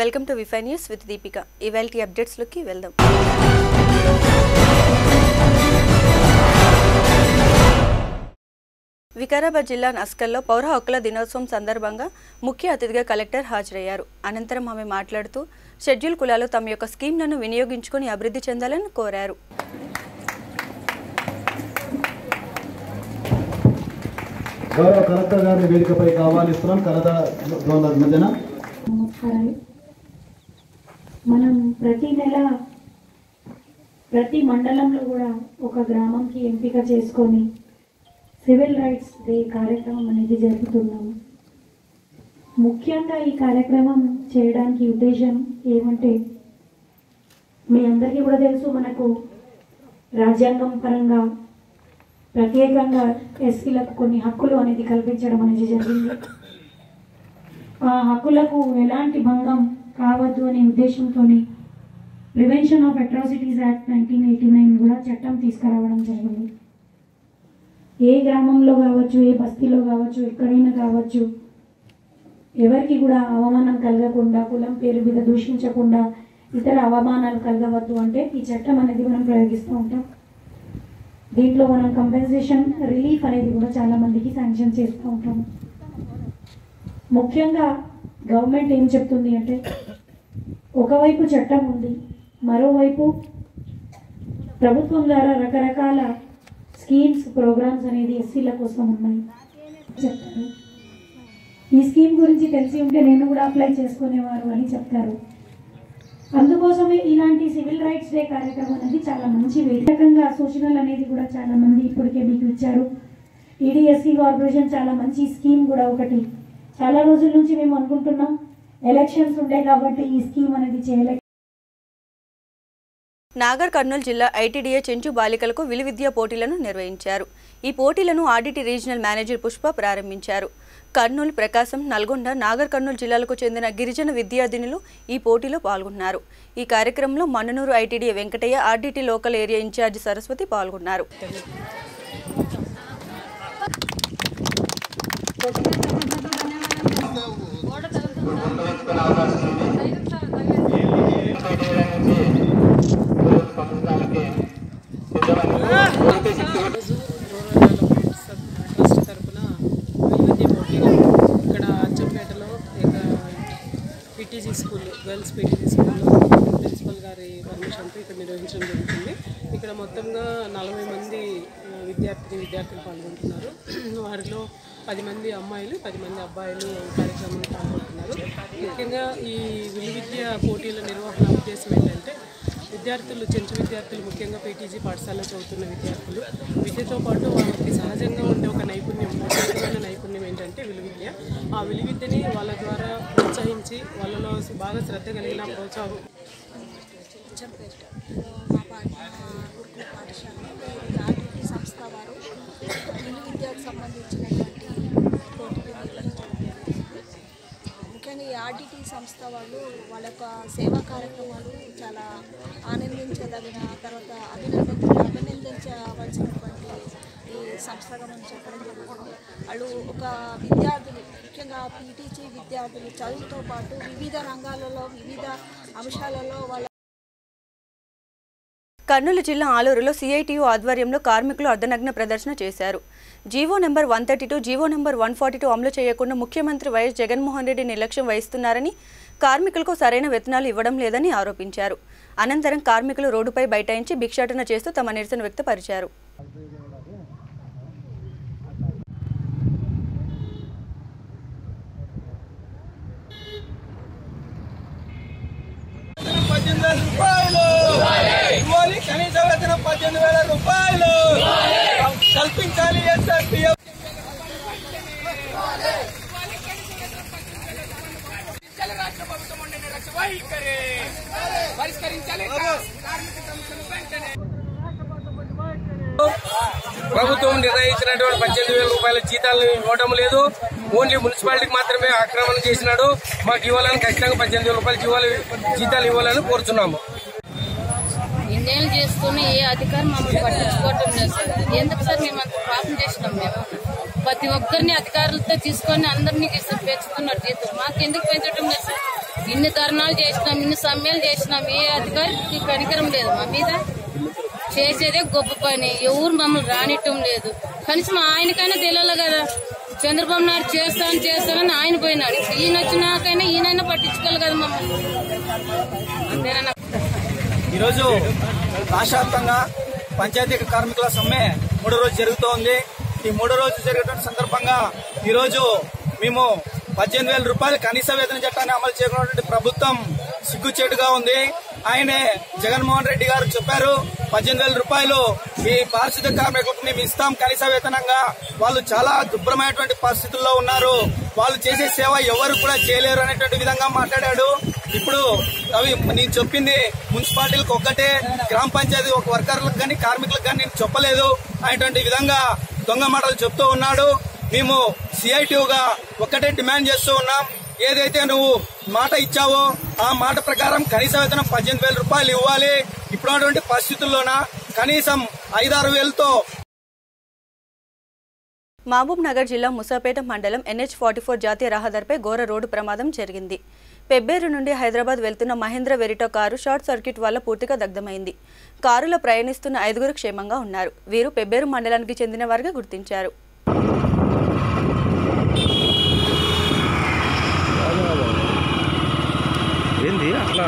Welcome to wifi news with Deepika ఇవాల్టి అప్డేట్స్లోకి వెళ్దాం వికారాబాద్ జిల్లా నస్కల్లో పౌర హక్కుల దినోత్సవం సందర్భంగా ముఖ్య అతిథిగా కలెక్టర్ హాజరయ్యారు అనంతరం ఆమె మాట్లాడుతూ షెడ్యూల్ కులాలు తమ యొక్క స్కీమ్లను వినియోగించుకుని అభివృద్ధి చెందాలని కోరారు గౌరవ కలెక్టర్ గారిని వేదికపై ఆహ్వానిస్తున్నాం కలెక్టర్ గవర్నర్ మధ్యన నమస్కారాలు మనం ప్రతి నెల ప్రతి మండలంలో కూడా ఒక గ్రామంకి ఎంపిక చేసుకొని సివిల్ రైట్స్ డే కార్యక్రమం అనేది జరుపుతున్నాము ముఖ్యంగా ఈ కార్యక్రమం చేయడానికి ఉద్దేశం ఏమంటే మీ అందరికీ కూడా తెలుసు మనకు రాజ్యాంగం పరంగా ప్రత్యేకంగా ఎస్సీలకు కొన్ని హక్కులు అనేది కల్పించడం అనేది జరిగింది ఆ హక్కులకు ఎలాంటి భంగం కావద్దు అనే ఉద్దేశంతో prevention of atrocities act nineteen eighty nine కూడా చట్టం తీసుకురావడం జరిగింది ఏ గ్రామంలో కావచ్చు ఏ బస్తీలో కావచ్చు ఎక్కడైనా కావచ్చు ఎవరికి కూడా అవమానం కలగకుండా కులం పేరు మీద దూషించకుండా ఇతర అవమానాలు కలగవద్దు అంటే ఈ చట్టం అనేది మనం ప్రయోగిస్తూ ఉంటాం దీంట్లో మనం కంపెన్సేషన్ రిలీఫ్ అనేది కూడా చాలా మందికి శాంక్షన్ చేస్తూ ఉంటాం ముఖ్యంగా గవర్నమెంట్ ఏం చెప్తుంది అంటే ఒకవైపు చట్టం ఉంది మరోవైపు ప్రభుత్వం ద్వారా రకరకాల స్కీమ్స్ ప్రోగ్రామ్స్ అనేది ఎస్సీల కోసం ఉన్నాయి చెప్తారు ఈ స్కీమ్ గురించి తెలిసి ఉంటే నేను కూడా అప్లై చేసుకునేవారు అని చెప్తారు అందుకోసమే ఇలాంటి సివిల్ రైట్స్ డే కార్యక్రమం అనేది చాలా మంచి వేదికగా సూచనలు అనేది కూడా చాలా మంది ఇప్పటికే మీకు ఇచ్చారు ఈడీఎస్సీ కార్పొరేషన్ చాలా మంచి స్కీమ్ కూడా ఒకటి చాలా రోజుల నుంచి మేము అనుకుంటున్నాం ఎలక్షన్స్ ఉండే కాబట్టి ఈ స్కీమ్ అనేది చేయలేక నాగర్ కర్నూలు జిల్లా ఐటీడీఏ చెంచు బాలికలకు విలువిద్యా పోటీలను నిర్వహించారు ఈ పోటీలను ఆడిటి రీజనల్ మేనేజర్ పుష్ప ప్రారంభించారు కర్నూలు ప్రకాశం నల్గొండ నాగర్ కర్నూలు జిల్లాలకు చెందిన గిరిజన విద్యార్థినులు ఈ పోటీలో పాల్గొన్నారు ఈ కార్యక్రమంలో Mannanur ITDA Venkataiah RDT local area incharge Saraswati పాల్గొన్నారు ఈరోజు రూరల్ డెవలప్మెంట్ ట్రస్ట్ తరఫున వైవిధ్య పోటీలు ఇక్కడ అచ్చంపేటలో ఇక పిటిసి స్కూల్ గర్ల్స్ పిటిసి స్కూల్లో ప్రిన్సిపల్ గారి పర్మిషన్తో ఇక్కడ నిర్వహించడం జరుగుతుంది ఇక్కడ మొత్తంగా నలభై మంది ఆ, విద్యార్థిని విద్యార్థులు పాల్గొంటున్నారు వారిలో పది మంది అమ్మాయిలు పది మంది అబ్బాయిలు కార్యక్రమంలో పాల్గొంటున్నారు ముఖ్యంగా ఈ విలువిద్య పోటీల నిర్వహణ ఉద్దేశం ఏంటంటే విద్యార్థులు చెంచు విద్యార్థులు ముఖ్యంగా పీటీజీ పాఠశాలలో చదువుతున్న విద్యార్థులు విద్యతో పాటు వాళ్ళకి సహజంగా ఉండే ఒక నైపుణ్యం ప్రత్యేకమైన నైపుణ్యం ఏంటంటే విలువిద్య ఆ విలువిద్యని వాళ్ళ ద్వారా ప్రోత్సహించి వాళ్ళలో బాగా శ్రద్ధ కలిగిన ప్రోత్సాహం అచ్చంపేట మా పా మా గురుకుల పాఠశాలలో ఈ ఆర్టీటీ సంస్థ వారు విలు విద్యకు సంబంధించినటువంటి పోటీలు నిర్వహించడం జరిగింది ముఖ్యంగా ఈ ఆర్టీటీ సంస్థ వాళ్ళు వాళ్ళ యొక్క సేవా కార్యక్రమాలు చాలా ఆనందించదగిన తర్వాత అభినందించ అభినందించవలసినటువంటి ఈ సంస్థగా మనం చెప్పడం జరుగుతుంది వాళ్ళు ఒక విద్యార్థులు ముఖ్యంగా పీటీసీ విద్యార్థులు చదువుతో పాటు వివిధ రంగాలలో వివిధ అంశాలలో వాళ్ళ కర్నూలు జిల్లా ఆలూరులో సిఐటియు ఆధ్వర్యంలో కార్మికులు అర్ధనగ్న ప్రదర్శన చేశారు GO number one thirty two GO number one forty two అమలు చేయకుండా ముఖ్యమంత్రి వైఎస్ జగన్మోహన్ రెడ్డి నిర్లక్ష్యం వహిస్తున్నారని కార్మికులకు సరైన వేతనాలు ఇవ్వడం లేదని ఆరోపించారు అనంతరం కార్మికులు రోడ్డుపై బైఠాయించి భిక్షాటన చేస్తూ తమ నిరసన వ్యక్తపరిచారు పద్దెనిమిది వేల రూపాయలు ఇవ్వాలి కనీస వేతనం పద్దెనిమిది వేల రూపాయలు కల్పించాలి ఎస్ఆర్పిఎఫ్ రాష్ట్ర ప్రభుత్వం ఉండే నిర్లక్ష్య వైఖరి పరిష్కరించాలి కార్మిక సమస్యలు వెంటనే ప్రభుత్వం నిర్ణయించినటువంటి పద్దెనిమిది వేల రూపాయల జీతాలను ఇవ్వడం లేదు ఓన్లీ మున్సిపాలిటీకి మాత్రమే ఆక్రమణ చేసినాడు మాకు ఇవ్వాలని ఖచ్చితంగా పద్దెనిమిది వేల రూపాయల జీవాలు జీతాలు ఇవ్వాలని కోరుతున్నాము ఇన్నేళ్ళు చేస్తూనే ఏ అధికారం మమ్మల్ని పట్టించుకోవటం లేదు సార్ ఎందుకు సార్ మేము అంత పాపం చేసినాం మేము ప్రతి ఒక్కరిని అధికారులతో తీసుకొని అందరినీ ఇసుకు పెంచుతున్నారు జీతం మాకు ఎందుకు పెంచడం లేదు సార్ ఇన్ని ధర్నాలు చేసినాం ఇన్ని సమ్మెలు చేసినాం ఏ అధికారికి కనికరం లేదు మా మీద చేసేదే గొప్ప పని ఎవరు మమ్మల్ని రానిట్టం లేదు కనీసం ఆయనకైనా తెలియాలి కదా చంద్రబాబు నాయుడు చేస్తాను చేస్తానని ఆయన పోయినాడు ఇప్పుడు ఈయన వచ్చినాకైనా ఈయనైనా పట్టించుకోవాలి కదా మమ్మల్ని అంతేనా ఈరోజు రాష్ట్ర వ్యాప్తంగా పంచాయతీ కార్మికుల సమ్మె మూడో రోజు జరుగుతోంది ఈ మూడో రోజు జరిగేటువంటి సందర్భంగా ఈరోజు మేము పద్దెనిమిది వేల రూపాయలు కనీస వేతన చట్టాన్ని అమలు చేయకున్నటువంటి ప్రభుత్వం సిగ్గుచేటుగా ఉంది ఆయనే జగన్మోహన్ రెడ్డి గారు చెప్పారు పద్దెనిమిది వేల రూపాయలు ఈ పారిశుద్ధ కార్మికులకు మేము ఇస్తాం కనీస వేతనంగా వాళ్ళు చాలా దుర్భరమైనటువంటి పరిస్థితుల్లో ఉన్నారు వాళ్ళు చేసే సేవ ఎవరు కూడా చేయలేరు అనేటువంటి విధంగా మాట్లాడాడు ఇప్పుడు అవి నేను చెప్పింది మున్సిపాలిటీలకు ఒక్కటే గ్రామ పంచాయతీ ఒక వర్కర్లకు కానీ కార్మికులకు కానీ నేను చెప్పలేదు అనేటువంటి విధంగా దొంగ మాటలు చెప్తూ ఉన్నాడు మేము సిఐటిగా ఒక్కటే డిమాండ్ చేస్తూ ఉన్నాం ఏదైతే నువ్వు మాట ఇచ్చావో ఆ మాట ప్రకారం కనీస వేతనం పద్దెనిమిది వేల రూపాయలు ఇవ్వాలి ఇప్పుడున్నటువంటి పరిస్థితుల్లోన కనీసం ఐదారు వేలతో మహబూబ్ నగర్ జిల్లా ముసాపేట మండలం ఎన్హెచ్ ఫార్టీ ఫోర్ జాతీయ రహదారిపై ఘోర రోడ్డు ప్రమాదం జరిగింది పెబ్బేరు నుండి హైదరాబాద్ వెళ్తున్న Mahindra Verito car short circuit వల్ల పూర్తిగా దగ్ధమైంది కారులో ప్రయాణిస్తున్న ఐదుగురు క్షేమంగా ఉన్నారు వీరు పెబ్బేరు మండలానికి చెందిన వారిగా గుర్తించారు ఏంది అట్లా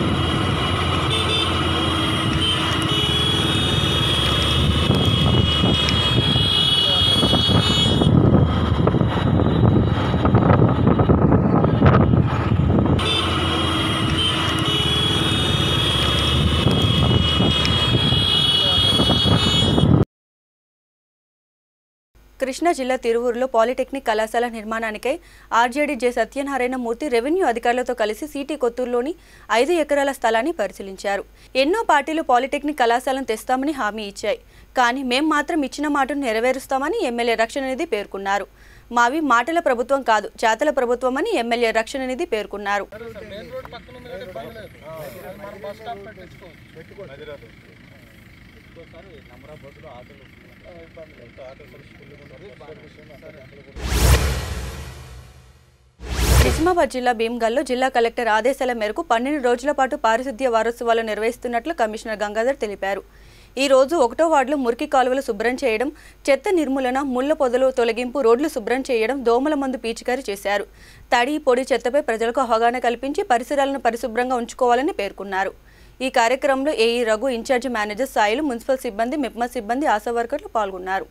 కృష్ణా జిల్లా తిరువూరులో పాలిటెక్నిక్ కళాశాల నిర్మాణానికై RJD J Satyanarayana Murthy revenue అధికారులతో కలిసి సిటీ కొత్తూరులోని ఐదు ఎకరాల స్థలాన్ని పరిశీలించారు ఎన్నో పార్టీలు పాలిటెక్నిక్ కళాశాలను తెస్తామని హామీ ఇచ్చాయి కానీ మేం మాత్రం ఇచ్చిన మాటను నెరవేరుస్తామని ఎమ్మెల్యే రక్షణ నిధి పేర్కొన్నారు మావి మాటల ప్రభుత్వం కాదు చేతల ప్రభుత్వం అని ఎమ్మెల్యే రక్షణ నిధి పేర్కొన్నారు నిజామాబాద్ జిల్లా భీమ్గల్లో జిల్లా కలెక్టర్ ఆదేశాల మేరకు పన్నెండు రోజుల పాటు పారిశుద్ధ్య వారోత్సవాలు నిర్వహిస్తున్నట్లు కమిషనర్ గంగాధర్ తెలిపారు ఈ రోజు ఒకటో వార్డులో మురికి కాలువలు శుభ్రం చేయడం చెత్త నిర్మూలన ముళ్ల పొదలు తొలగింపు రోడ్లు శుభ్రం చేయడం దోమల మందు పీచికారి చేశారు తడి పొడి చెత్తపై ప్రజలకు అవగాహన కల్పించి పరిసరాలను పరిశుభ్రంగా ఉంచుకోవాలని పేర్కొన్నారు ఈ కార్యక్రమంలో AE Raghu incharge manager Sailu municipal సిబ్బంది మెప్మా సిబ్బంది ఆశా వర్కర్లు పాల్గొన్నారు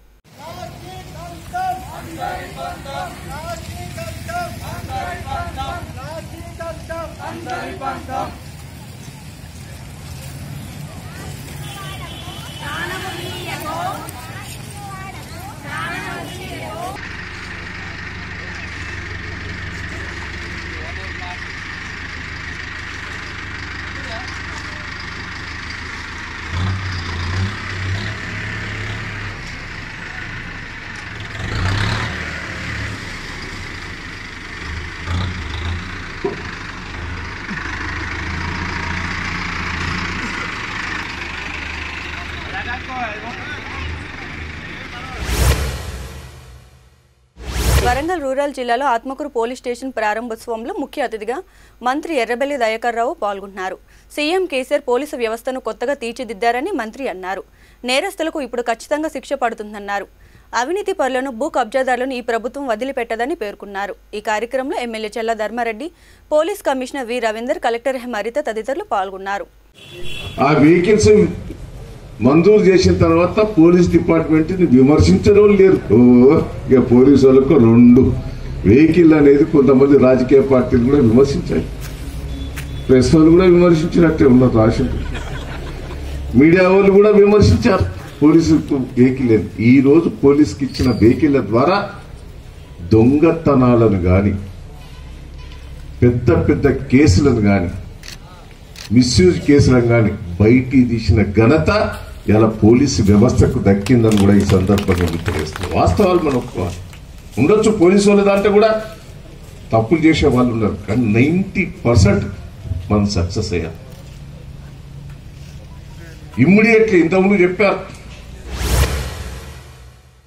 వరంగల్ రూరల్ జిల్లాలో ఆత్మకూరు పోలీస్ స్టేషన్ ప్రారంభోత్సవంలో ముఖ్య అతిథిగా మంత్రి ఎర్రబెల్లి దయాకర్రావు పాల్గొన్నారు సీఎం కేసీఆర్ పోలీసు వ్యవస్థను కొత్తగా తీర్చిదిద్దారని మంత్రి అన్నారు నేరస్తులకు ఇప్పుడు ఖచ్చితంగా శిక్ష పడుతుందన్నారు అవినీతి పరులను భూ కబ్జాదారులను ఈ ప్రభుత్వం వదిలిపెట్టదని పేర్కొన్నారు ఈ కార్యక్రమంలో MLA Challa Dharma Reddy police commissioner V Ravinder collector Haritha తదితరులు పాల్గొన్నారు ఆ వెహికల్స్ మంజూరు చేసిన తర్వాత పోలీస్ డిపార్ట్మెంట్ ని విమర్శించడం లేరు ఓ ఇక పోలీసు వాళ్ళకు రెండు వెహికల్ అనేది కొంతమంది రాజకీయ పార్టీలు కూడా విమర్శించాయి ప్రెస్ వాళ్ళు కూడా విమర్శించినట్టే ఉన్నారు రాసింది మీడియా వాళ్ళు కూడా విమర్శించారు పోలీసు వెహికల్ అని. ఈ రోజు పోలీసుకి ఇచ్చిన వెహికల్ ద్వారా దొంగతనాలను గాని పెద్ద పెద్ద కేసులను గాని మిస్యూజ్ కేసులను కానీ బయటికి తీసిన ఘనత ఇలా పోలీసు వ్యవస్థకు దక్కిందని కూడా ఈ సందర్భంగా గుర్తుచేస్తుంది వాస్తవాలు మనం ఒప్పుకోవాలి ఉండొచ్చు పోలీసు వాళ్ళ దాంట్లో కూడా తప్పులు చేసే వాళ్ళు ఉన్నారు కానీ నైంటీ పర్సెంట్ మనం సక్సెస్ అయ్యాం ఇమ్మీడియట్లీ ఇంతకుముందు చెప్పారు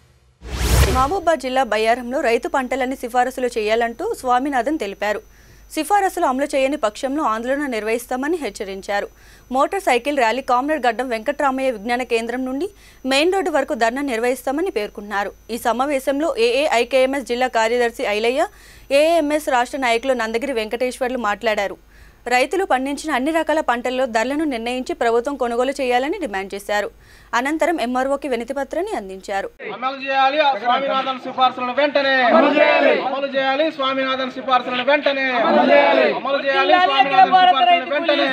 మహబూబాద్ జిల్లా బయ్యారంలో రైతు పంటలని సిఫారసులు చేయాలంటూ స్వామినాథన్ తెలిపారు సిఫారసులు అమలు చేయని పక్షంలో ఆందోళన నిర్వహిస్తామని హెచ్చరించారు మోటార్ సైకిల్ ర్యాలీ కామ్రేడ్ గడ్డం వెంకట్రామయ్య విజ్ఞాన కేంద్రం నుండి మెయిన్ రోడ్డు వరకు ధర్నా నిర్వహిస్తామని పేర్కొన్నారు ఈ సమావేశంలో ఏఏఐకేఎంఎస్ జిల్లా కార్యదర్శి ఐలయ్య ఏఏఎంఎస్ రాష్ట్ర నాయకులు నందగిరి వెంకటేశ్వర్లు మాట్లాడారు రైతులు పండించిన అన్ని రకాల పంటల్లో ధరలను నిర్ణయించి ప్రభుత్వం కొనుగోలు చేయాలని డిమాండ్ చేశారు అనంతరం ఎంఆర్ఓకి వినతి పత్రాన్ని అందించారు అమలు చేయాలి ఆ స్వామినాథన్ సిఫార్సులను వెంటనే అమలు చేయాలి అమలు చేయాలి స్వామినాథన్ సిఫార్సులను వెంటనే అమలు చేయాలి అమలు చేయాలి స్వామినాథన్ సిఫార్సులను వెంటనే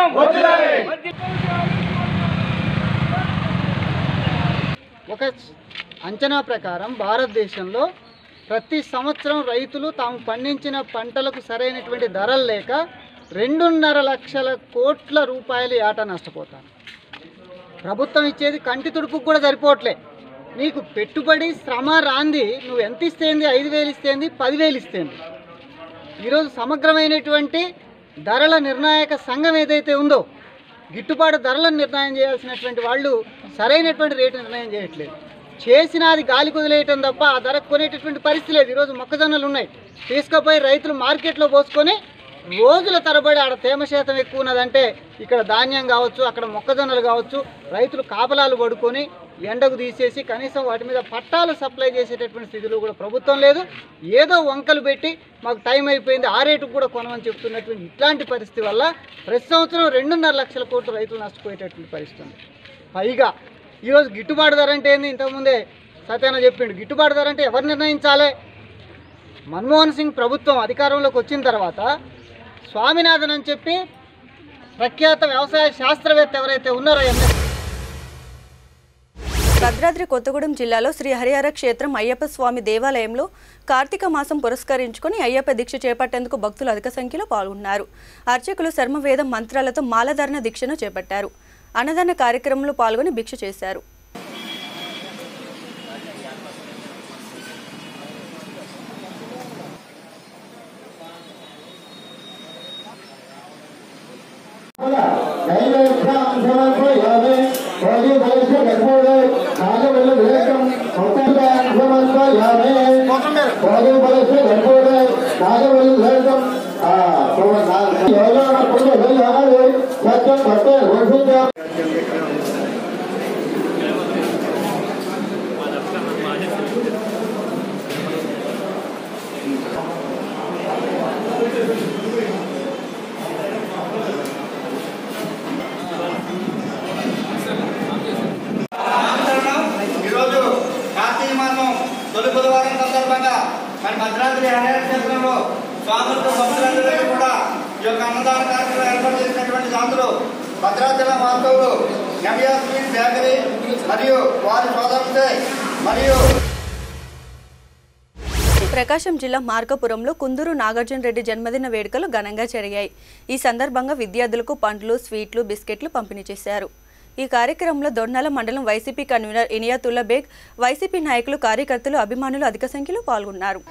ఒక అంచనా ప్రకారం భారతదేశంలో ప్రతి సంవత్సరం రైతులు తాము పండించిన పంటలకు సరైనటువంటి ధరలు లేక రెండున్నర లక్షల కోట్ల రూపాయలు ఏట నష్టపోతారు ప్రభుత్వం ఇచ్చేది కంటి తుడుపుకు కూడా సరిపోవట్లే నీకు పెట్టుబడి శ్రమ రాంది నువ్వు ఎంత ఇస్తేంది ఐదు వేలు ఇస్తేంది పదివేలు ఇస్తేంది ఈరోజు సమగ్రమైనటువంటి ధరల నిర్ణాయక సంఘం ఏదైతే ఉందో గిట్టుబాటు ధరలను నిర్ణయం చేయాల్సినటువంటి వాళ్ళు సరైనటువంటి రేటు నిర్ణయం చేయట్లేదు చేసినది గాలి కుదిలేయటం తప్ప ఆ ధర కొనేటటువంటి పరిస్థితి లేదు ఈరోజు మొక్కజొన్నలు ఉన్నాయి తీసుకుపోయి రైతులు మార్కెట్లో పోసుకొని రోజుల తరబడి ఆడ తేమ శాతం ఎక్కువ ఉన్నదంటే ఇక్కడ ధాన్యం కావచ్చు అక్కడ మొక్కజొన్నలు కావచ్చు రైతులు కాపలాలు పడుకొని ఎండకు తీసేసి కనీసం వాటి మీద పట్టాలు సప్లై చేసేటటువంటి స్థితిలో కూడా ప్రభుత్వం లేదు ఏదో వంకలు పెట్టి మాకు టైం అయిపోయింది ఆ రేటుకు కూడా కొనమని చెప్తున్నటువంటి ఇట్లాంటి పరిస్థితి వల్ల ప్రతి సంవత్సరం రెండున్నర లక్షల కోట్లు రైతులు నష్టపోయేటటువంటి పరిస్థితి ఉంది పైగా ఈరోజు గిట్టుబాటు ధర అంటే ఏంది ఇంతకుముందే సత్యాన చెప్పిండు గిట్టుబాటు ధర అంటే ఎవరు నిర్ణయించాలి మన్మోహన్ సింగ్ ప్రభుత్వం అధికారంలోకి వచ్చిన తర్వాత స్వామినాథన్ అని చెప్పి ప్రఖ్యాత వ్యవసాయ శాస్త్రవేత్త ఎవరైతే ఉన్నారో ఎంఎస్ భద్రాద్రి కొత్తగూడెం జిల్లాలో శ్రీ హరిహర క్షేత్రం అయ్యప్ప స్వామి దేవాలయంలో కార్తీక మాసం పురస్కరించుకుని అయ్యప్ప దీక్ష చేపట్టేందుకు భక్తులు అధిక సంఖ్యలో పాల్గొన్నారు అర్చకులు శర్మవేదం మంత్రాలతో మాలధారణ దీక్షను చేపట్టారు అన్నదాన కార్యక్రమంలో పాల్గొని భిక్ష చేశారు నైవేద్యం సమర్పయామి భోగి ఫలస్య కర్మోదయ నాగవెల్ల వివేకం సంతాన్ సమర్పయామి భోగి ఫలస్య కర్మోదయ నాగవెల్ల వివేకం ఆ యోగ పుణ్య వేయాలి సత్యం పట్టే వర్షించాం ఈరోజు కార్తీక మాసం తొలి బుధవారం సందర్భంగా మరి భద్రాద్రి హరిహర క్షేత్రంలో స్వాములతో భక్తులందరికీ కూడా ఈ యొక్క అన్నదాన కార్యక్రమం ఏర్పాటు చేసినటువంటి దాంట్లో భద్రాచలం వాస్తవులు నవ్యా స్వీట్ బేకరీ మరియు వారి సోదరులతో మరియు ప్రకాశం జిల్లా మార్కాపురంలో కుందూరు నాగార్జున రెడ్డి జన్మదిన వేడుకలు ఘనంగా జరిగాయి ఈ సందర్భంగా విద్యార్థులకు పండ్లు స్వీట్లు బిస్కెట్లు పంపిణీ చేశారు ఈ కార్యక్రమంలో దొన్నాల మండలం YCP convener Inayatullah Baig YCP నాయకులు కార్యకర్తలు అభిమానులు అధిక సంఖ్యలో పాల్గొన్నారు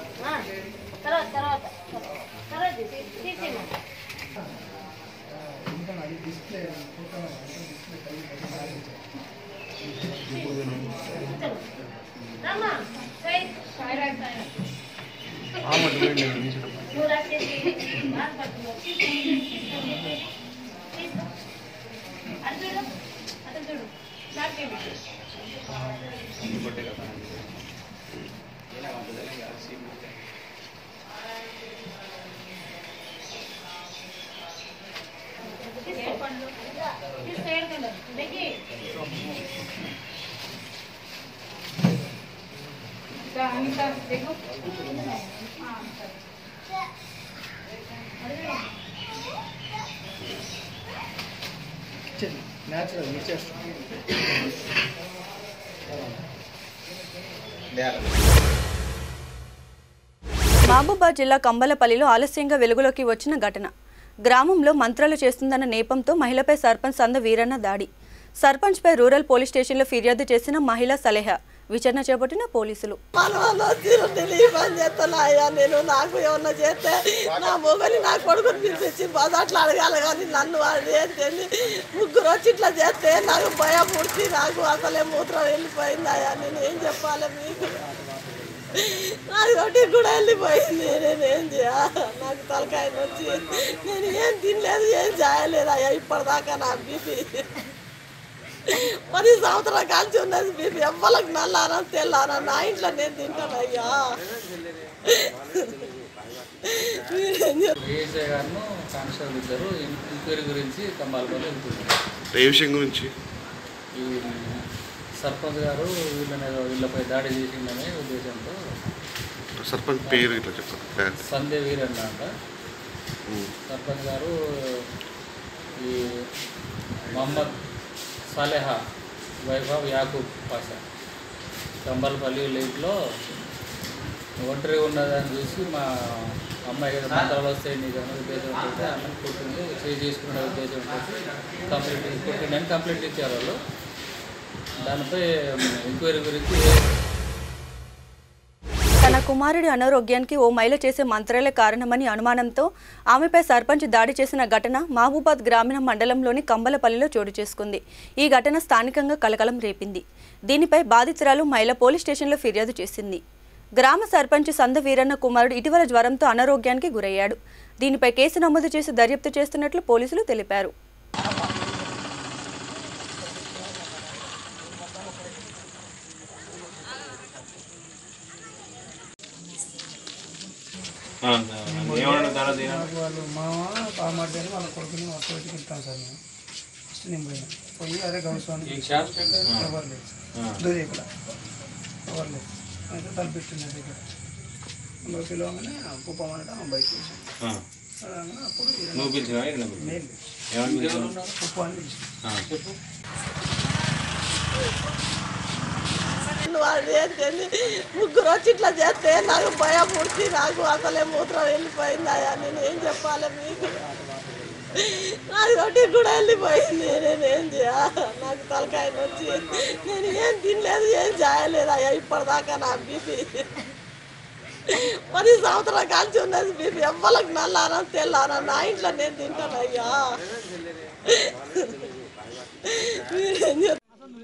న్యాచురల్ ఇచ్చేస్తాం మహబూబాద్ జిల్లా కంబలపల్లిలో ఆలస్యంగా వెలుగులోకి వచ్చిన ఘటన గ్రామంలో మంత్రాలు చేస్తుందన్న నేపంతో మహిళపై సర్పంచ్ సంద వీరన్న దాడి సర్పంచ్పై రూరల్ పోలీస్ స్టేషన్లో ఫిర్యాదు చేసిన మహిళ సలహా విచారణ చేపట్టిన పోలీసులు మనవన్న తిరుండి పని చేస్తున్నా అయ్యా నేను నాకు ఏమన్నా చేస్తే నా మొగని నా కొడుకుని పిలిపించి అట్లా అడగాలి కానీ నన్ను వాళ్ళు ఏంటండి ముగ్గురు వచ్చి ఇట్లా చేస్తే నాకు భయం పుడిచి నాకు అసలే మూత్రం వెళ్ళిపోయింది అయ్యా నేను ఏం చెప్పాలి మీకు నాది ఒకటి కూడా వెళ్ళిపోయింది నేనేం చేయ నాకు తలకాయ వచ్చి నేను ఏం తినలేదు ఏం చేయలేదు అయ్యా ఇప్పటిదాకా నా బీపీ పది సంవత్సరాల కాల్చి ఉన్నది బీపీ ఎవ్వలకు నల్లారా తెల్లారా నా ఇంట్లో నేను తింటాను అయ్యా మీరేం చెప్తారు ఏఎస్ఐ గారు కానిస్టేబుల్ ఇద్దరు ఎంక్వైరీ గురించి కంబాలపల్లి వెళ్తున్నారు ఏ విషయం గురించి ఈ సర్పంచ్ గారు వీళ్ళని ఏదో వీళ్ళపై దాడి చేసిందనే ఉద్దేశంతో సర్పంచ్ పేరు ఇట్లా చెప్పండి సందే వీరన్న అంట సర్పంచ్ గారు ఈ మహమ్మద్ సాలెహా వైభవ్ యాకూబ్ పాషా కంబల్పల్లి లేక్లో ఒంటరి ఉన్నదని చూసి మా అమ్మాయి కదా మంత్రాలు వస్తాయి నీకు అన్న ఉద్దేశంతో అన్న పుట్టింది చేయి చేసుకునే ఉద్దేశంతో కంప్లీట్ పుట్టిండని కంప్లీట్ ఇచ్చారు వాళ్ళు దానిపై ఎంక్వైరీ గురించి తన కుమారుడి అనారోగ్యానికి ఓ మహిళ చేసే మంత్రాలే కారణమని అనుమానంతో ఆమెపై సర్పంచ్ దాడి చేసిన ఘటన మహబూబాద్ గ్రామీణ మండలంలోని కంబలపల్లిలో చోటు చేసుకుంది ఈ ఘటన స్థానికంగా కలకలం రేపింది దీనిపై బాధితురాలు మహిళ పోలీస్ స్టేషన్లో ఫిర్యాదు చేసింది గ్రామ సర్పంచ్ సంద వీరన్న కుమారుడు ఇటీవల జ్వరంతో అనారోగ్యానికి గురయ్యాడు దీనిపై కేసు నమోదు చేసి దర్యాప్తు చేస్తున్నట్లు పోలీసులు తెలిపారు వాళ్ళు మామ పామార్ది అని వాళ్ళ కొడుకుని మొత్తం వచ్చి వెళ్తాం సార్ మేము ఫస్ట్ నేను పోయినా పోయి అదే గౌస్వామి ఈ షాప్ పెట్టారు? ఎవరు లేదు ఆ. దూరేకుల ఎవరు లేదు అయితే తలపెట్టింది దగ్గర ఇంకో పిలవగానే కుప్పమనట బయట ఆ. అప్పుడు నువ్వు పిలిచినావా ఈయన పిలిచినావా? నేను ఏమని పిలిచావు? కుప్ప అని పిలిచిన ఆ. చెప్పు వాళ్ళు ఏంటండి ముగ్గురు వచ్చి ఇట్లా చేస్తే నాకు భయం పుడిచి నాకు అసలే మూత్రం వెళ్ళిపోయింది అయ్యా నేను ఏం చెప్పాలి మీకు నాది ఒకటి కూడా వెళ్ళిపోయింది నేనేం చేయ నాకు తలకాయ వచ్చి నేను ఏం తినలేదు ఏం చేయలేదు అయ్యా ఇప్పటిదాకా నా బీపీ పది సంవత్సరాల కాల్చి ఉన్నది బీపీ ఎవ్వలకు నల్లారా తెల్లారా నా ఇంట్లో నేను తింటాను అయ్యా మీరేం చెప్తారు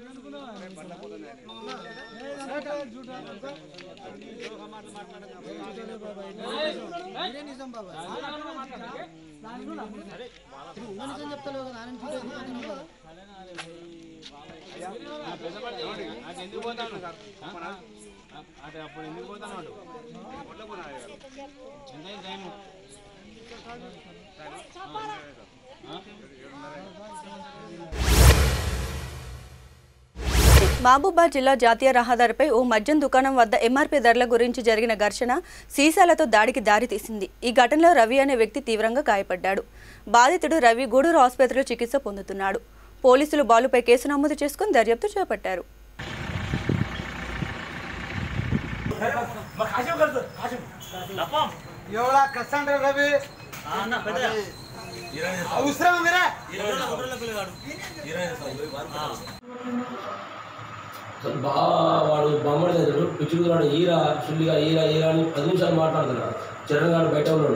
ఎందుకు పోతాను సార్ అదే అప్పుడు ఎందుకు పోతాను వాడు ఎంత టైము మహబూబాద్ జిల్లా జాతీయ రహదారిపై ఓ మద్యం దుకాణం వద్ద ఎంఆర్పీ ధరల గురించి జరిగిన ఘర్షణ సీసాలతో దాడికి దారితీసింది ఈ ఘటనలో రవి అనే వ్యక్తి తీవ్రంగా గాయపడ్డాడు బాధితుడు రవి గూడూరు ఆసుపత్రిలో చికిత్స పొందుతున్నాడు పోలీసులు బాలుపై కేసు నమోదు చేసుకుని దర్యాప్తు చేపట్టారు ఎవడా కస్సాండ్ర రవి అవసరం మీరా బాగా వాడు బొమ్మడి దగ్గర పిచ్చుకున్నాడు ఈరా సుల్లిగా ఈరా ఈరా అని పది నిమిషాలు మాట్లాడుతున్నాడు చరణ్ గారు బయట ఉన్నాడు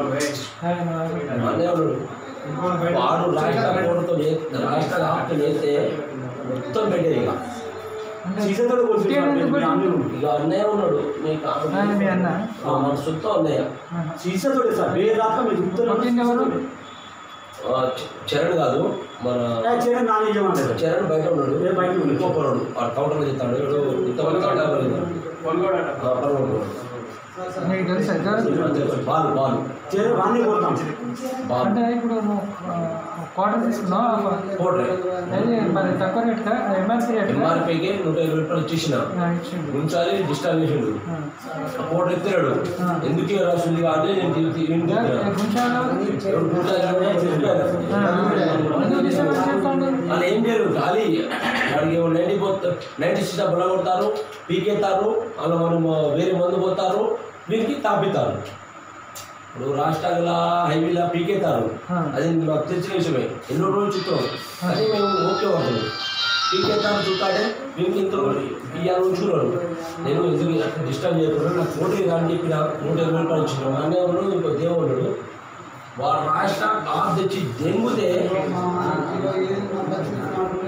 అదే ఉన్నాడు వాడు రాష్ట్ర కోటతో రాష్ట్ర ఆప్త చేస్తే మొత్తం పెట్టేది ఇక ఇక అన్నయ్య ఉన్నాడు మీకు మీ అన్న? ఆ, మన సొంత అన్నయ్య సీసాతోడే సార్ వేరే రాక మీరు ఎవరు ఆ, చ- చరణ్ కాదు మన చరణ్ నాన్న నిజమంటారు. చరణ్ బయట ఉన్నాడు బయట ఇంకొకడు ఆ కౌంటర్లో చెప్తాడు వీడు ఇంతమంది కౌంటర్ మీకు తెలుసా సార్ బాలు బాలు చరణ్ వాడిని కొడతాం బాలు అంటే ఇప్పుడు నువ్వు క్వార్టర్ తీసుకున్నావు అది మరి తక్కువ రేట్ ఎంఆర్పీ రేట్ ఎంఆర్పీకి నూట ఇరవై రూపాయలు ఇచ్చేసిన ఉంచాలి డిస్టర్బ్ చేసిండు ఆ పూట ఎత్తాడు ఎందుకు రాసింది అంటే నేను తిరిగి తిరిగి తిరిగినా. ఎవరు గుంటాలు? వాళ్ళు ఏం చేయరు ఖాళీ వాడికి నైంటీ పోతా నైంటీ సిక్స్ బల కొడతారు పీకెత్తారు అలా మనం వేరే మందు పోతారు వీరికి తాపిస్తారు ఇప్పుడు రాష్ట్రాల హైవేలా పీకెత్తారు అది మాకు తెలిసిన విషయమే ఎన్నో రోజులు చుట్టాం అది మేము ఓకే అవుతుంది పీకెత్తారు చుట్టాడే వీరికి ఇంత ఇవాళ ఉంచుకున్నాడు నేను ఎందుకు డిస్టర్బ్ చేయకుండా నాకు కోటి కానీ చెప్పిన నూట ఇరవై రూపాయలు ఇచ్చిన అన్నీ ఉన్నాడు ఇంకో దేవుడు వాడు రాష్ట్ర కార్ తెచ్చి దెంగుతే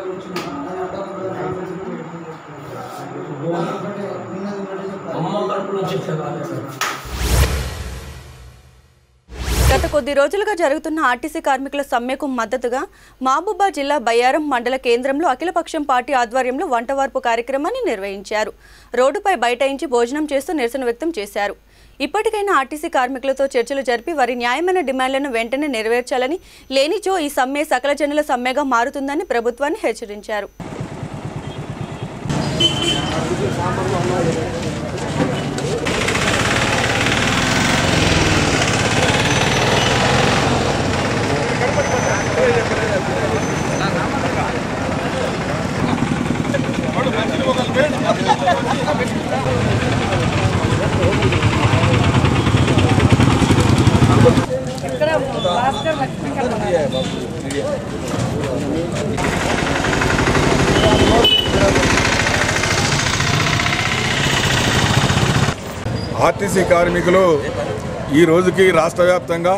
అమ్మ కడుపు గత కొద్ది రోజులుగా జరుగుతున్న ఆర్టీసీ కార్మికుల సమ్మెకు మద్దతుగా మహబూబా జిల్లా బయ్యారం మండల కేంద్రంలో అఖిలపక్షం పార్టీ ఆధ్వర్యంలో వంటవార్పు కార్యక్రమాన్ని నిర్వహించారు రోడ్డుపై బైఠాయించి భోజనం చేస్తూ నిరసన వ్యక్తం చేశారు ఇప్పటికైనా ఆర్టీసీ కార్మికులతో చర్చలు జరిపి వారి న్యాయమైన డిమాండ్లను వెంటనే నెరవేర్చాలని లేనిచో ఈ సమ్మె సకల జనుల సమ్మెగా మారుతుందని ప్రభుత్వాన్ని హెచ్చరించారు ఆర్టీసీ కార్మికులు ఈ రోజుకి రాష్ట్ర వ్యాప్తంగా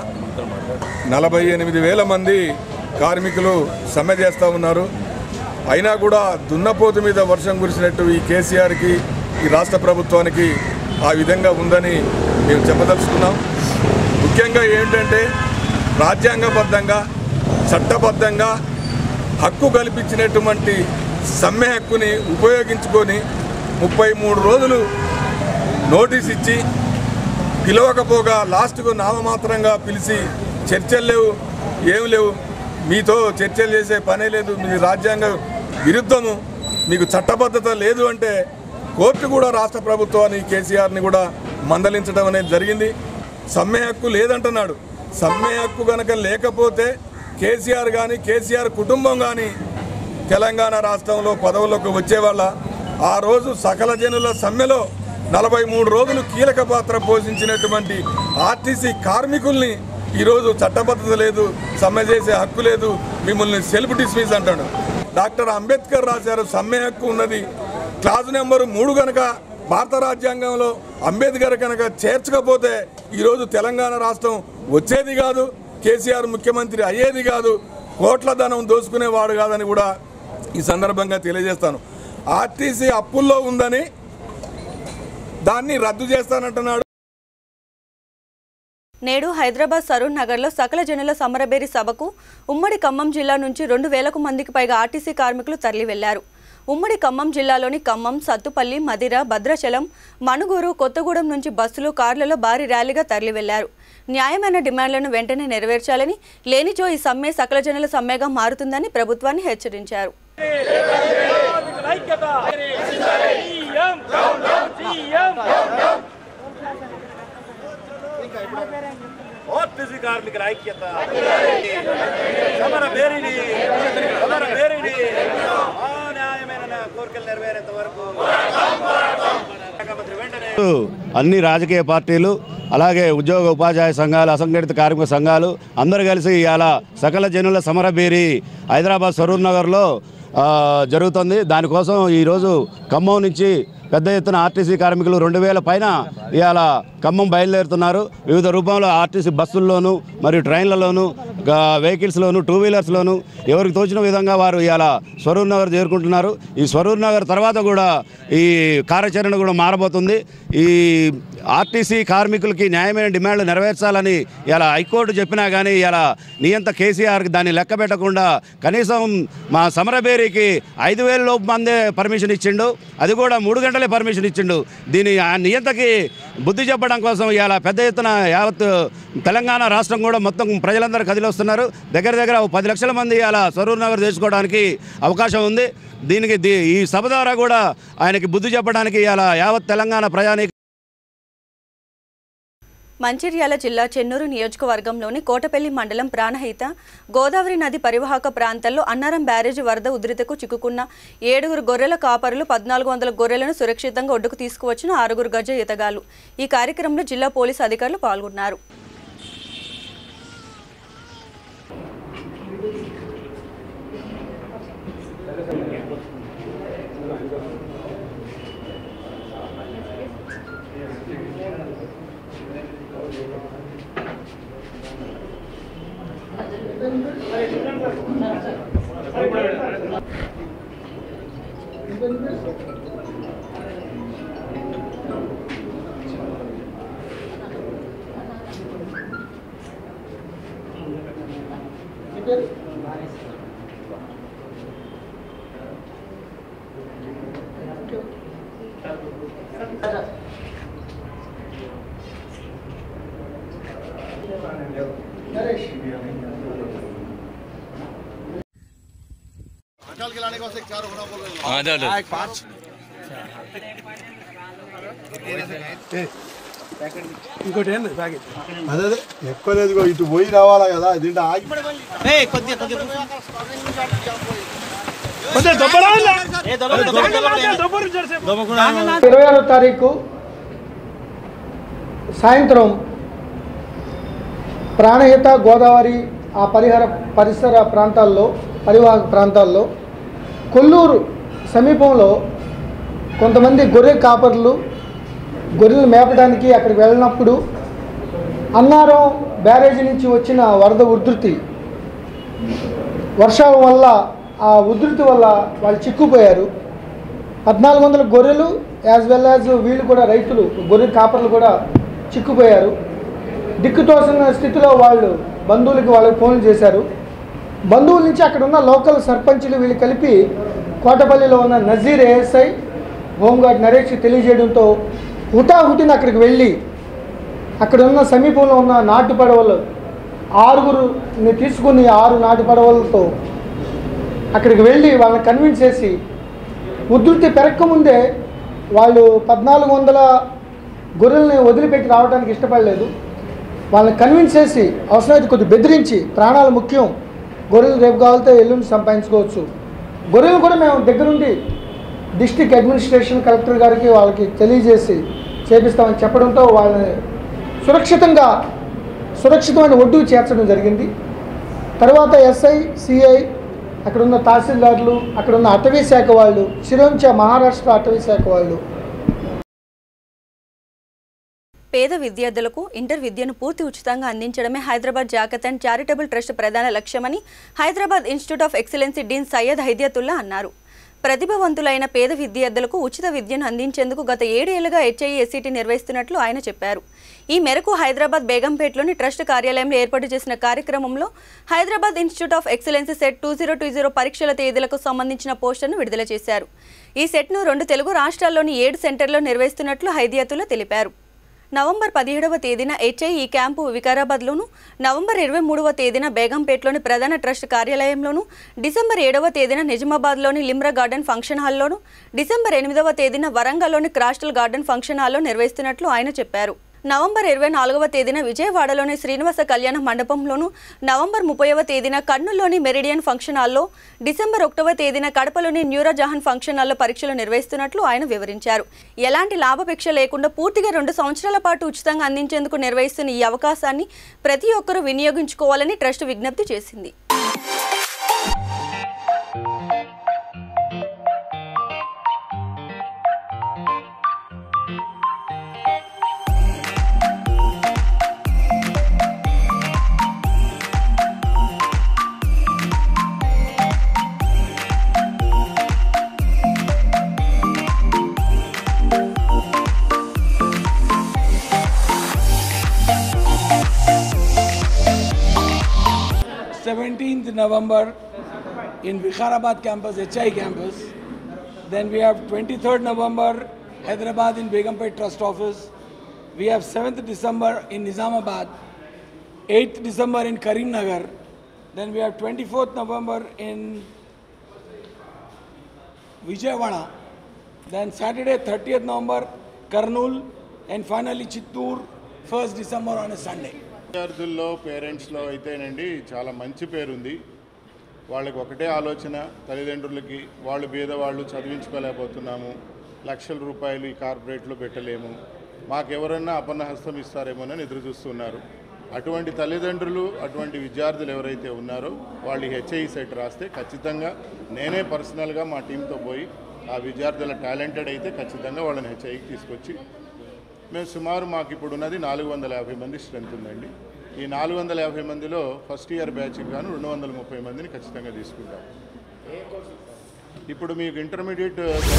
నలభై ఎనిమిది వేల మంది కార్మికులు సమ్మె చేస్తూ ఉన్నారు అయినా కూడా దున్నపోతు మీద వర్షం కురిసినట్టు ఈ కేసీఆర్కి ఈ రాష్ట్ర ప్రభుత్వానికి ఆ విధంగా ఉందని మేము చెప్పదలుచుకున్నాం ముఖ్యంగా ఏంటంటే రాజ్యాంగబద్ధంగా చట్టబద్ధంగా హక్కు కల్పించినటువంటి సమ్మె హక్కుని ఉపయోగించుకొని ముప్పై మూడు రోజులు నోటీస్ ఇచ్చి పిలవకపోగా లాస్ట్కు నామమాత్రంగా పిలిచి చర్చలు లేవు ఏమి లేవు మీతో చర్చలు చేసే పనే లేదు మీ రాజ్యాంగ విరుద్ధము మీకు చట్టబద్ధత లేదు అంటే కోర్టు కూడా రాష్ట్ర ప్రభుత్వాన్ని కేసీఆర్ని కూడా మందలించడం అనేది జరిగింది సమ్మె హక్కు లేదంటున్నాడు సమ్మె హక్కు కనుక లేకపోతే కేసీఆర్ కానీ కేసీఆర్ కుటుంబం కానీ తెలంగాణ రాష్ట్రంలో పదవులకు వచ్చేవాళ్ళ ఆ రోజు సకల జనుల సమ్మెలో నలభై మూడు రోజులు కీలక పాత్ర పోషించినటువంటి ఆర్టీసీ కార్మికుల్ని ఈరోజు చట్టబద్ధత లేదు సమ్మె చేసే హక్కు లేదు మిమ్మల్ని సెల్ఫ్ డిస్మిస్ అంటాడు డాక్టర్ అంబేద్కర్ రాశారు సమ్మె హక్కు ఉన్నది క్లాస్ నెంబర్ మూడు గనక భారత రాజ్యాంగంలో అంబేద్కర్ కనుక చేర్చకపోతే ఈరోజు తెలంగాణ రాష్ట్రం వచ్చేది కాదు కేసీఆర్ ముఖ్యమంత్రి అయ్యేది కాదు కోట్ల ధనం దోసుకునేవాడు కాదని కూడా ఈ సందర్భంగా తెలియజేస్తాను ఆర్టీసీ అప్పుల్లో ఉందని దాన్ని రద్దు చేస్తానంటున్నాడు నేడు హైదరాబాద్ సరూర్ నగర్లో సకల జనుల సమరబేరి సభకు ఉమ్మడి ఖమ్మం జిల్లా నుంచి రెండు వేలకు మందికి పైగా ఆర్టీసీ కార్మికులు తరలి వెళ్లారు ఉమ్మడి ఖమ్మం జిల్లాలోని ఖమ్మం సత్తుపల్లి మదిర భద్రాచలం మణుగూరు కొత్తగూడెం నుంచి బస్సులు కార్లలో భారీ ర్యాలీగా తరలి వెళ్లారు న్యాయమైన డిమాండ్లను వెంటనే నెరవేర్చాలని లేనిచో ఈ సమ్మె సకల జనుల సమ్మెగా మారుతుందని ప్రభుత్వాన్ని హెచ్చరించారు ఆర్టీసీ కార్మికుల ఐక్యత సమర బేరిని సమర బేరిని ఆ న్యాయమైన కోరికలు నెరవేరేంత వరకు ముఖ్యమంత్రి వెంటనే అన్ని రాజకీయ పార్టీలు అలాగే ఉద్యోగ ఉపాధ్యాయ సంఘాలు అసంఘటిత కార్మిక సంఘాలు అందరూ కలిసి ఇవాళ సకల జనుల సమరబేరి హైదరాబాద్ సరూర్ నగర్లో ఆ, జరుగుతుంది దానికోసం ఈరోజు ఖమ్మం నుంచి పెద్ద ఎత్తున ఆర్టీసీ కార్మికులు రెండు వేల పైన ఇవాళ ఖమ్మం బయలుదేరుతున్నారు వివిధ రూపంలో ఆర్టీసీ బస్సుల్లోనూ మరియు ట్రైన్లలోనూ గా- వెహికల్స్లోను టూ వీలర్స్లోను ఎవరికి తోచిన విధంగా వారు ఇవాళ స్వరూర్ నగర్ చేరుకుంటున్నారు ఈ స్వరూర్ నగర్ తర్వాత కూడా ఈ కార్యాచరణ కూడా మారబోతుంది ఈ ఆర్టీసీ కార్మికులకి న్యాయమైన డిమాండ్లు నెరవేర్చాలని ఇలా హైకోర్టు చెప్పినా కానీ ఇలా నియంత కేసీఆర్కి దాన్ని లెక్క పెట్టకుండా కనీసం మా సమరబేరికి ఐదు వేల లోపు మందే పర్మిషన్ ఇచ్చిండు అది కూడా మూడు గంటలే పర్మిషన్ ఇచ్చిండు దీని ఆ నియంతకి బుద్ధి చెప్పడం కోసం ఇలా పెద్ద ఎత్తున యావత్ తెలంగాణ రాష్ట్రం కూడా మొత్తం ప్రజలందరూ కదిలి వస్తున్నారు దగ్గర దగ్గర ఓ పది లక్షల మంది అలా సరూర్ నగర్ చేసుకోవడానికి అవకాశం ఉంది దీనికి దీ- ఈ సభ ద్వారా కూడా ఆయనకి బుద్ధి చెప్పడానికి ఇలా యావత్ తెలంగాణ ప్రజానికి మంచిర్యాల జిల్లా చెన్నూరు నియోజకవర్గంలోని కోటపల్లి మండలం ప్రాణహిత గోదావరి నది పరివాహక ప్రాంతాల్లో అన్నారం బ్యారేజ్ వరద ఉధృతకు చిక్కుకున్న ఏడుగురు గొర్రెల కాపరులు పద్నాలుగు వందల గొర్రెలను సురక్షితంగా ఒడ్డుకు తీసుకువచ్చిన ఆరుగురు గజ ఈతగాళ్లు ఈ కార్యక్రమంలో జిల్లా పోలీసు అధికారులు పాల్గొన్నారు निकाल के लाने के वास्ते चार होना बोल रहे हाँ, दो, दो। हाँ, एक पाँच ఇంకోటి ఏంది ప్యాకెట్ అదే అదే ఎక్కువ లేదు ఇగో ఇటు పోయి రావాలా కదా దీంట్లో ఆగి ఇరవై ఆరో తారీఖు సాయంత్రం ప్రాణహిత గోదావరి ఆ పరిహార పరిసర ప్రాంతాల్లో పరివాహక ప్రాంతాల్లో కొల్లూరు సమీపంలో కొంతమంది గొర్రె కాపర్లు గొర్రెలు మేపడానికి అక్కడికి వెళ్ళినప్పుడు అన్నారం బ్యారేజీ నుంచి వచ్చిన వరద ఉధృతి వర్షాల వల్ల ఆ ఉధృతి వల్ల వాళ్ళు చిక్కుపోయారు పద్నాలుగు వందల గొర్రెలు యాజ్ వెల్ యాజ్ వీళ్ళు కూడా రైతులు గొర్రె కాపర్లు కూడా చిక్కుపోయారు దిక్కుతోసిన స్థితిలో వాళ్ళు బంధువులకి వాళ్ళకి ఫోన్లు చేశారు బంధువుల నుంచి అక్కడ ఉన్న లోకల్ సర్పంచులు వీళ్ళు కలిపి కోటపల్లిలో ఉన్న నజీర్ ఏఎస్ఐ హోంగార్డ్ నరేష్ తెలియజేయడంతో హుటాహుటిన అక్కడికి వెళ్ళి అక్కడ ఉన్న సమీపంలో ఉన్న నాటు పడవలు ఆరుగురుని తీసుకుని ఆరు నాటు పడవలతో అక్కడికి వెళ్ళి వాళ్ళని కన్విన్స్ చేసి ఉధృతి పెరక్కముందే వాళ్ళు పద్నాలుగు వందల గొర్రెల్ని వదిలిపెట్టి రావడానికి ఇష్టపడలేదు వాళ్ళని కన్విన్స్ చేసి అవసరమైతే కొద్ది బెదిరించి ప్రాణాలు ముఖ్యం గొర్రెలు రేపు కావాలితే ఎల్లుండి సంపాదించుకోవచ్చు గొర్రెలు కూడా మేము దగ్గరుండి డిస్టిక్ అడ్మినిస్ట్రేషన్ కలెక్టర్ గారికి వాళ్ళకి తెలియజేసి చేపిస్తామని చెప్పడంతో వాళ్ళని సురక్షితంగా సురక్షితమైన ఒడ్డు చేర్చడం జరిగింది తర్వాత ఎస్ఐ సిఐ అక్కడ ఉన్న తహసీల్దార్లు అక్కడ ఉన్న అటవీ శాఖ వాళ్ళు శిరోంచ మహారాష్ట్ర అటవీ శాఖ వాళ్ళు పేద విద్యార్థులకు ఇంటర్ విద్యను పూర్తి ఉచితంగా అందించడమే Hyderabad Zakat and charitable trust ప్రధాన లక్ష్యమని Hyderabad institute of excellency dean Syed Hidayatullah అన్నారు ప్రతిభావంతులైన పేద విద్యార్థులకు ఉచిత విద్యను అందించేందుకు గత ఏడేళ్లుగా హెచ్ఐఎస్సిటీ నిర్వహిస్తున్నట్లు ఆయన చెప్పారు ఈ మేరకు హైదరాబాద్ బేగంపేటలోని ట్రస్ట్ కార్యాలయంలో ఏర్పాటు చేసిన కార్యక్రమంలో Hyderabad institute of excellency set two zero two zero పరీక్షల తేదీలకు సంబంధించిన పోస్టర్ను విడుదల చేశారు ఈ సెట్ను రెండు తెలుగు రాష్ట్రాల్లోని ఏడు సెంటర్లో నిర్వహిస్తున్నట్లు హైదియతుల్లా తెలిపారు నవంబర్ పదిహేడవ తేదీన హెచ్ఐ ఈ క్యాంపు వికారాబాద్లోను నవంబర్ ఇరవై మూడవ తేదీన బేగంపేటలోని ప్రధాన ట్రస్ట్ కార్యాలయంలోను డిసెంబర్ ఏడవ తేదీన నిజామాబాద్లోని లిమ్రా గార్డెన్ ఫంక్షన్ హాల్లోను డిసెంబర్ ఎనిమిదవ తేదీన వరంగల్లోని క్రాస్టల్ గార్డెన్ ఫంక్షన్ హాల్లో నిర్వహిస్తున్నట్లు ఆయన చెప్పారు నవంబర్ ఇరవై నాలుగవ తేదీన విజయవాడలోని శ్రీనివాస కళ్యాణ మండపంలోను నవంబర్ ముప్పైవ తేదీన కర్నూలులోని మెరిడియన్ ఫంక్షన్ హాల్లో డిసెంబర్ ఒకటవ తేదీన కడపలోని న్యూరోజహాన్ ఫంక్షన్ హాల్లో పరీక్షలు నిర్వహిస్తున్నట్లు ఆయన వివరించారు ఎలాంటి లాభపేక్ష లేకుండా పూర్తిగా రెండు సంవత్సరాల పాటు ఉచితంగా అందించేందుకు నిర్వహిస్తున్న ఈ అవకాశాన్ని ప్రతి ఒక్కరూ వినియోగించుకోవాలని ట్రస్ట్ విజ్ఞప్తి చేసింది seventeenth November in Vikharabad campus, HI campus. Then we have twenty-third November, Hyderabad in Begumpet Trust Office. We have seventh December in Nizamabad, eighth December in Karimnagar. Then we have twenty-fourth November in Vijayawada. Then Saturday, thirtieth November, Karnool, and finally Chittoor, first December on a Sunday. విద్యార్థుల్లో పేరెంట్స్లో అయితేనండి చాలా మంచి పేరుంది వాళ్ళకి ఒకటే ఆలోచన తల్లిదండ్రులకి వాళ్ళు బీదవాళ్ళు చదివించుకోలేకపోతున్నాము లక్షల రూపాయలు ఈ కార్పొరేట్లో పెట్టలేము మాకెవరన్నా అపన్నహస్తం ఇస్తారేమోనని ఎదురు చూస్తున్నారు అటువంటి తల్లిదండ్రులు అటువంటి విద్యార్థులు ఎవరైతే ఉన్నారో వాళ్ళు హెచ్ఐ సెట్ రాస్తే ఖచ్చితంగా నేనే పర్సనల్గా మా టీంతో పోయి ఆ విద్యార్థుల టాలెంటెడ్ అయితే ఖచ్చితంగా వాళ్ళని హెచ్ఐకి తీసుకొచ్చి మేము సుమారు మాకు ఇప్పుడు ఉన్నది నాలుగు వందల యాభై మంది స్ట్రెంత్ ఉందండి ఈ నాలుగు వందల యాభై మందిలో ఫస్ట్ ఇయర్ బ్యాచ్కి గాను రెండు వందల ముప్పై మందిని ఖచ్చితంగా తీసుకుంటాం ఇప్పుడు మీకు ఇంటర్మీడియట్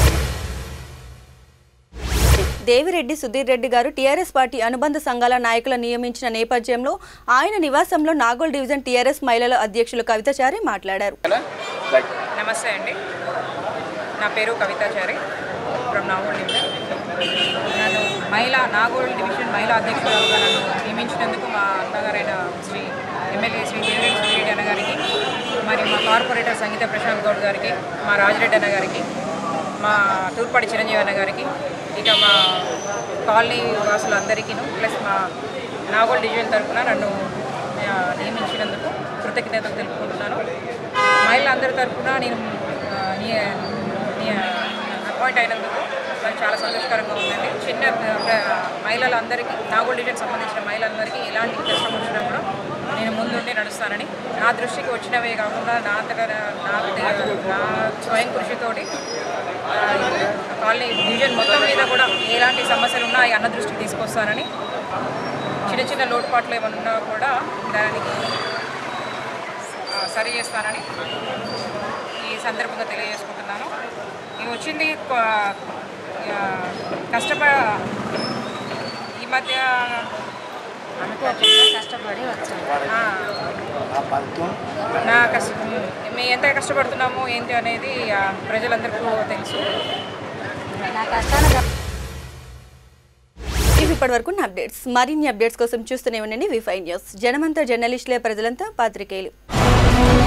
దేవిరెడ్డి సుధీర్ రెడ్డి గారు టీఆర్ఎస్ పార్టీ అనుబంధ సంఘాల నాయకుల నియమించిన నేపథ్యంలో ఆయన నివాసంలో నాగోల్ డివిజన్ టీఆర్ఎస్ మహిళల అధ్యక్షులు కవితచారి మాట్లాడారు నమస్తే అండి నా పేరు కవితాచారి ఫ్రమ్ నాగోల్ డివిజన్ నన్ను మహిళా నాగోల్ డివిజన్ మహిళా అధ్యక్షురాలుగా నన్ను నియమించినందుకు మా అన్నగారైన శ్రీ ఎమ్మెల్యే శ్రీ దేవిరెడ్డి సుధీరెడ్డి అన్నగారికి మరి మా కార్పొరేటర్ సంగీత ప్రశాంత్ గౌడ్ గారికి మా రాజిరెడ్డి అన్న గారికి మా తూర్పాటి చిరంజీవి అన్న గారికి ఇక మా కాలనీ వాసులందరికీ ప్లస్ మా నాగోల్ డివిజన్ తరఫున నన్ను ఆ, నియమించినందుకు కృతజ్ఞతలు తెలుపుకుంటున్నాను మహిళలందరి తరఫున నేను ఆ, నీ- నీ- అపాయింట్ అయినందుకు నాకు చాలా సంతోషకరంగా ఉందండి చిన్న ఆ, మహిళలందరికీ నాగోల్ డివిజన్ సంబంధించిన మహిళలందరికీ ఎలాంటి కష్టం వచ్చినా కూడా నేను ముందుండి నడుస్తానని నా దృష్టికి వచ్చినవే కాకుండా నా అంతగా నా నా స్వయం కృషితోటి ఆ, కాలనీ డివిజన్ మొత్తం మీద కూడా ఎలాంటి సమస్యలు ఉన్నా అవి అన్న దృష్టికి తీసుకొస్తానని చిన్న చిన్న లోటుపాట్లు ఏమైనా ఉన్నా కూడా దానికి ఆ, సరి చేస్తానని ఈ సందర్భంగా తెలియజేసుకుంటున్నాను నేను వచ్చింది కొ- ఆ, కష్టప ఈ మధ్య కష్టపడి వచ్చాను ఆ, నా కష్ట మేము ఎంత కష్టపడుతున్నామో ఏంటి అనేది ఆ, ప్రజలందరికీ తెలుసు నా కష్టాలు ఇవి ఇప్పటివరకు నా అప్డేట్స్ మరిన్ని అప్డేట్స్ కోసం చూస్తూనే ఉండండి వి ఫైవ్ న్యూస్ జనమంతా జర్నలిస్టులే ప్రజలంతా పాత్రికేయులు